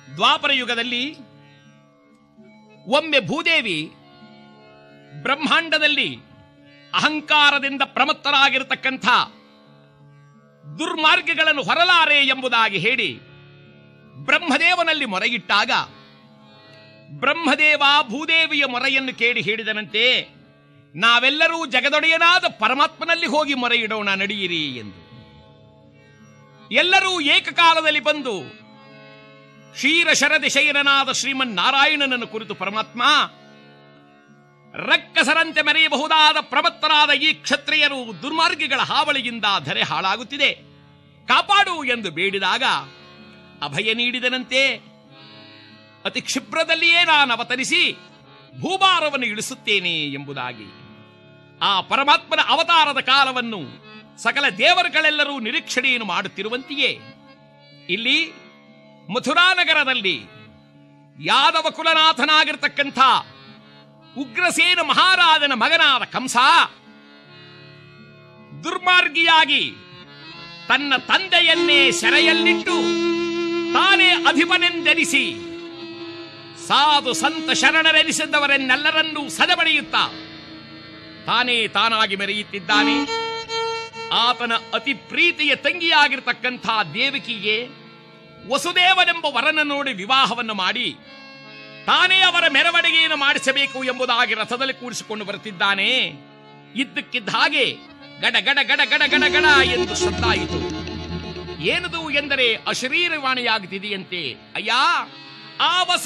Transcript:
ದ್ವಾಪರ ಯುಗದಲ್ಲಿ ಒಮ್ಮೆ ಭೂದೇವಿ ಬ್ರಹ್ಮಾಂಡದಲ್ಲಿ ಅಹಂಕಾರದಿಂದ ಪ್ರಮತ್ತರಾಗಿರತಕ್ಕಂಥ ದುರ್ಮಾರ್ಗಗಳನ್ನು ಹೊರಲಾರೆ ಎಂಬುದಾಗಿ ಹೇಳಿ ಬ್ರಹ್ಮದೇವನಲ್ಲಿ ಮೊರೆಯಿಟ್ಟಾಗ ಬ್ರಹ್ಮದೇವ ಭೂದೇವಿಯ ಮೊರೆಯನ್ನು ಕೇಳಿ ಹೇಳಿದನಂತೆ ನಾವೆಲ್ಲರೂ ಜಗದೊಡೆಯನಾದ ಪರಮಾತ್ಮನಲ್ಲಿ ಹೋಗಿ ಮೊರೆ ಇಡೋಣ ನಡೆಯಿರಿ ಎಂದು ಎಲ್ಲರೂ ಏಕಕಾಲದಲ್ಲಿ ಬಂದು ಕ್ಷೀರ ಶರದಿ ಶಯನನಾದ ಶ್ರೀಮನ್ನಾರಾಯಣನನ್ನು ಕುರಿತು ಪರಮಾತ್ಮ ರಕ್ಕಸರಂತೆ ಮೆರೆಯಬಹುದಾದ ಪ್ರಮತ್ತರಾದ ಈ ಕ್ಷತ್ರಿಯರು ದುರ್ಮಾರ್ಗಿಗಳ ಹಾವಳಿಯಿಂದ ಧರೆ ಹಾಳಾಗುತ್ತಿದೆ ಕಾಪಾಡು ಎಂದು ಬೇಡಿದಾಗ ಅಭಯ ನೀಡಿದನಂತೆ ಅತಿ ಕ್ಷಿಪ್ರದಲ್ಲಿಯೇ ನಾನು ಅವತರಿಸಿ ಭೂಭಾರವನ್ನು ಇಳಿಸುತ್ತೇನೆ ಎಂಬುದಾಗಿ ಆ ಪರಮಾತ್ಮನ ಅವತಾರದ ಕಾಲವನ್ನು ಸಕಲ ದೇವರುಗಳೆಲ್ಲರೂ ನಿರೀಕ್ಷಣೆಯನ್ನು ಮಾಡುತ್ತಿರುವಂತೆಯೇ ಇಲ್ಲಿ ಮಥುರಾನಗರದಲ್ಲಿ ಯಾದವ ಕುಲನಾಥನಾಗಿರ್ತಕ್ಕಂಥ ಉಗ್ರಸೇನ ಮಹಾರಾಜನ ಮಗನಾದ ಕಂಸ ದುರ್ಮಾರ್ಗಿಯಾಗಿ ತನ್ನ ತಂದೆಯನ್ನೇ ಸೆರೆಯಲ್ಲಿಟ್ಟು ತಾನೇ ಅಧಿಪನೆಂದೆನಿಸಿ ಸಾಧು ಸಂತ ಶರಣರೆನಿಸಿದವರನ್ನೆಲ್ಲರನ್ನೂ ಸದಬಡಿಯುತ್ತಾ ತಾನೇ ತಾನಾಗಿ ಮೆರೆಯುತ್ತಿದ್ದಾನೆ ಆತನ ಅತಿ ಪ್ರೀತಿಯ ತಂಗಿಯಾಗಿರ್ತಕ್ಕಂಥ ದೇವಕಿಗೆ ವಸುದೇವನೆಂಬ ವರನ ನೋಡಿ ವಿವಾಹವನ್ನು ಮಾಡಿ ತಾನೇ ಅವರ ಮೆರವಣಿಗೆಯನ್ನು ಮಾಡಿಸಬೇಕು ಎಂಬುದಾಗಿ ರಥದಲ್ಲಿ ಕೂರಿಸಿಕೊಂಡು ಬರುತ್ತಿದ್ದಾನೆ ಇದ್ದಕ್ಕಿದ್ದ ಹಾಗೆ ಗಡ ಗಡ ಗಡ ಗಡ ಗಡ ಗಡ ಎಂದು ಶಬ್ದಾಯಿತು ಏನದು ಎಂದರೆ ಅಶರೀರವಾಣಿಯಾಗುತ್ತಿದೆಯಂತೆ ಅಯ್ಯ ಆ ವಸ